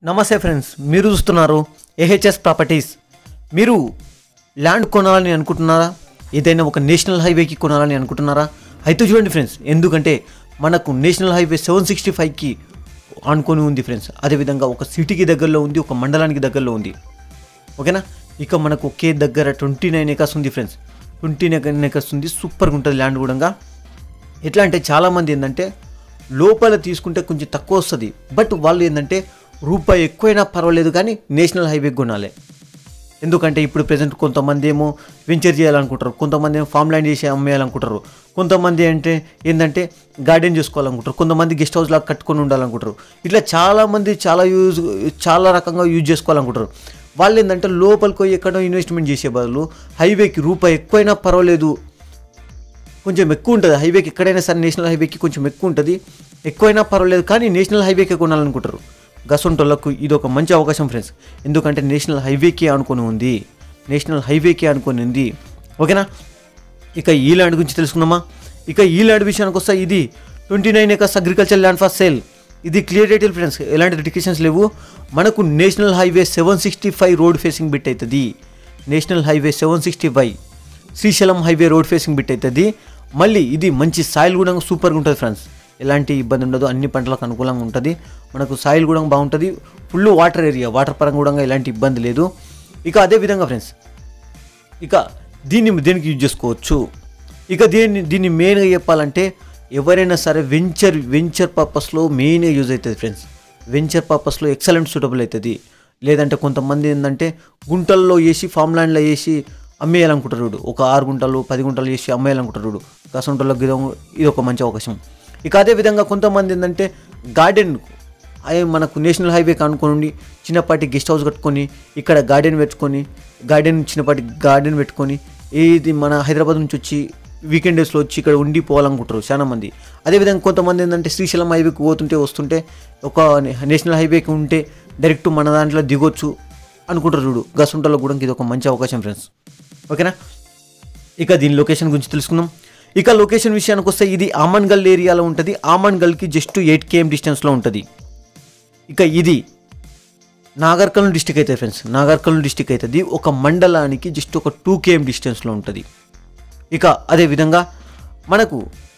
నమస్తే ఫ్రెండ్స్ మీరు చూస్తున్నారు ఏహెచ్ఎస్ ప్రాపర్టీస్ మీరు ల్యాండ్ కొనాలని అనుకుంటున్నారా ఏదైనా ఒక నేషనల్ హైవేకి కొనాలని అనుకుంటున్నారా అయితే చూడండి ఫ్రెండ్స్ ఎందుకంటే మనకు నేషనల్ హైవే సెవెన్ సిక్స్టీ ఫైవ్కి ఆనుకొని ఉంది ఫ్రెండ్స్ అదేవిధంగా ఒక సిటీకి దగ్గరలో ఉంది ఒక మండలానికి దగ్గరలో ఉంది ఓకేనా ఇక మనకు ఒకే దగ్గర ట్వంటీ నైన్ ఎకర్స్ ఉంది ఫ్రెండ్స్ ట్వంటీ నైన్ ఎకర్స్ ఉంది సూపర్గా ఉంటుంది ల్యాండ్ కూడా ఎట్లా అంటే చాలామంది ఏంటంటే లోపల తీసుకుంటే కొంచెం తక్కువ వస్తుంది బట్ వాళ్ళు ఏంటంటే రూపాయి ఎక్కువైనా పర్వాలేదు కానీ నేషనల్ హైవే కొనాలి ఎందుకంటే ఇప్పుడు ప్రజెంట్ కొంతమంది ఏమో వెంచర్ చేయాలనుకుంటారు కొంతమంది ఏమో ఫామ్ ల్యాండ్ చేసి అమ్మేయాలనుకుంటారు కొంతమంది అంటే ఏంటంటే గార్డెన్ చేసుకోవాలనుకుంటారు కొంతమంది గెస్ట్ హౌస్ లాగా కట్టుకొని ఉండాలనుకుంటారు ఇట్లా చాలామంది చాలా యూజ్ చాలా రకంగా యూజ్ చేసుకోవాలనుకుంటారు వాళ్ళు ఏంటంటే లోపలికి పోయి ఎక్కడో ఇన్వెస్ట్మెంట్ చేసే బదులు హైవేకి రూపాయి ఎక్కువైనా పర్వాలేదు కొంచెం ఎక్కువ ఉంటుంది హైవేకి ఎక్కడైనా సరే నేషనల్ హైవేకి కొంచెం ఎక్కువ ఉంటుంది ఎక్కువైనా పర్వాలేదు కానీ నేషనల్ హైవేకి కొనాలనుకుంటారు గసొంటోళ్ళకు ఇది ఒక మంచి అవకాశం ఫ్రెండ్స్ ఎందుకంటే నేషనల్ హైవేకి అనుకొని ఉంది నేషనల్ హైవేకి అనుకొని ఉంది ఓకేనా ఇక ఈ ల్యాండ్ గురించి తెలుసుకుందామా ఇక ఈ ల్యాండ్ విషయానికి వస్తే ఇది twenty nine acres agriculture land for sale ఇది క్లియర్ డీటెయిల్ ఫ్రెండ్స్ ఎలాంటి రిటికేషన్స్ లేవు మనకు national highway seven sixty five road facing bit అవుతుంది national highway seven sixty five Srisailam highway road facing bit అవుతుంది మళ్ళీ ఇది మంచి సాయిల్ కూడా సూపర్గా ఉంటుంది ఫ్రెండ్స్ ఎలాంటి ఇబ్బంది ఉండదు అన్ని పంటలకు అనుకూలంగా ఉంటుంది మనకు సాయిల్ కూడా బాగుంటుంది ఫుల్ వాటర్ ఏరియా వాటర్ పరంగా కూడా ఎలాంటి ఇబ్బంది లేదు ఇక అదే విధంగా ఫ్రెండ్స్ ఇక దీన్ని దేనికి యూజ్ చేసుకోవచ్చు ఇక దీన్ని దీన్ని మెయిన్గా చెప్పాలంటే ఎవరైనా సరే వెంచర్ వెంచర్ పర్పస్లో మెయిన్గా యూజ్ అవుతుంది ఫ్రెండ్స్ వెంచర్ పర్పస్లో ఎక్సలెంట్ సూటబుల్ అవుతుంది లేదంటే కొంతమంది ఏంటంటే గుంటల్లో వేసి ఫామ్ ల్యాండ్లో వేసి అమ్మేయాలనుకుంటారు వీడు ఒక ఆరు గుంటలు పది గుంటలు వేసి అమ్మేయాలనుకుంటారు వీడు కసంటోళ్ళకి ఇది ఒక- ఇది ఒక మంచి అవకాశం ఇక అదే విధంగా కొంతమంది ఏంటంటే గార్డెన్ అదే మనకు నేషనల్ హైవేకి అనుకోండి చిన్నపాటి గెస్ట్ హౌస్ కట్టుకొని ఇక్కడ గార్డెన్ పెట్టుకొని గార్డెన్ చిన్నపాటి గార్డెన్ పెట్టుకొని ఇది మన హైదరాబాద్ నుంచి వచ్చి వీకెండ్ డేస్లో వచ్చి ఇక్కడ ఉండి పోవాలనుకుంటారు చాలా మంది అదేవిధంగా కొంతమంది ఏంటంటే శ్రీశైలం హైవేకి పోతుంటే వస్తుంటే ఒక నే- నేషనల్ హైవేకి ఉంటే డైరెక్ట్ మన దాంట్లో దిగొచ్చు అనుకుంటారు చూడు గసుంటలో కూడా ఇది ఒక మంచి అవకాశం ఫ్రెండ్స్ ఓకేనా ఇక దీని లొకేషన్ గురించి తెలుసుకుందాం ఇక లొకేషన్ విషయానికి వస్తే ఇది ఆమన్గల్ ఏరియాలో ఉంటుంది ఆమన్గల్కి జస్ట్ ఎయిట్ కేఎం డిస్టెన్స్లో ఉంటుంది ఇక ఇది నాగర్కర్నూలు డిస్టిక్ అవుతుంది ఫ్రెండ్స్ నాగర్కర్నూలు డిస్టిక్ అవుతుంది ఒక మండలానికి జస్ట్ ఒక టూ కేఎం డిస్టెన్స్లో ఉంటుంది ఇక అదే విధంగా మనకు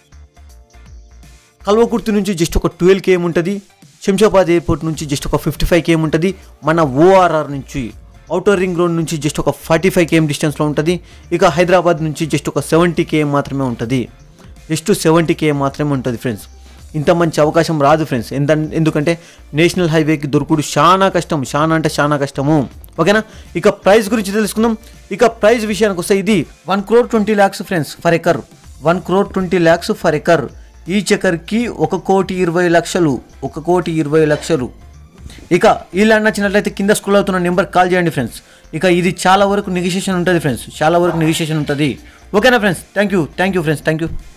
కల్వకుర్తి నుంచి జస్ట్ ఒక ట్వెల్వ్ కేఎం ఉంటుంది శంషాబాద్ ఎయిర్పోర్ట్ నుంచి జస్ట్ ఒక ఫిఫ్టీ ఫైవ్ కేఎం ఉంటుంది మన ఓఆర్ఆర్ నుంచి అవుటర్ రింగ్ రోడ్ నుంచి జస్ట్ ఒక ఫార్టీ ఫైవ్ కేఎం డిస్టెన్స్లో ఉంటుంది ఇక హైదరాబాద్ నుంచి జస్ట్ ఒక సెవెంటీ కేఎం మాత్రమే ఉంటుంది జస్ట్ సెవెంటీ కేఎం మాత్రమే ఉంటుంది ఫ్రెండ్స్ ఇంత మంచి అవకాశం రాదు ఫ్రెండ్స్ ఎంత ఎందుకంటే నేషనల్ హైవేకి దొరుకుడు చాలా కష్టం చాలా అంటే చాలా కష్టము ఓకేనా ఇక ప్రైస్ గురించి తెలుసుకుందాం ఇక ప్రైస్ విషయానికి వస్తే ఇది one crore twenty lakhs friends for acre one crore twenty lakhs for acre ఈ చక్కర్కి ఒక కోటి ఇరవై లక్షలు ఒక కోటి ఇరవై లక్షలు ఇక ఈ ల్యాండ్ నచ్చినట్లయితే కింద స్క్రోల్ అవుతున్న నెంబర్ కాల్ చేయండి ఫ్రెండ్స్ ఇక ఇది చాలా వరకు నెగిషియేషన్ ఉంటుంది ఫ్రెండ్స్ చాలా వరకు నెగిషియేషన్ ఉంటుంది ఓకేనా friends thank you thank you friends thank you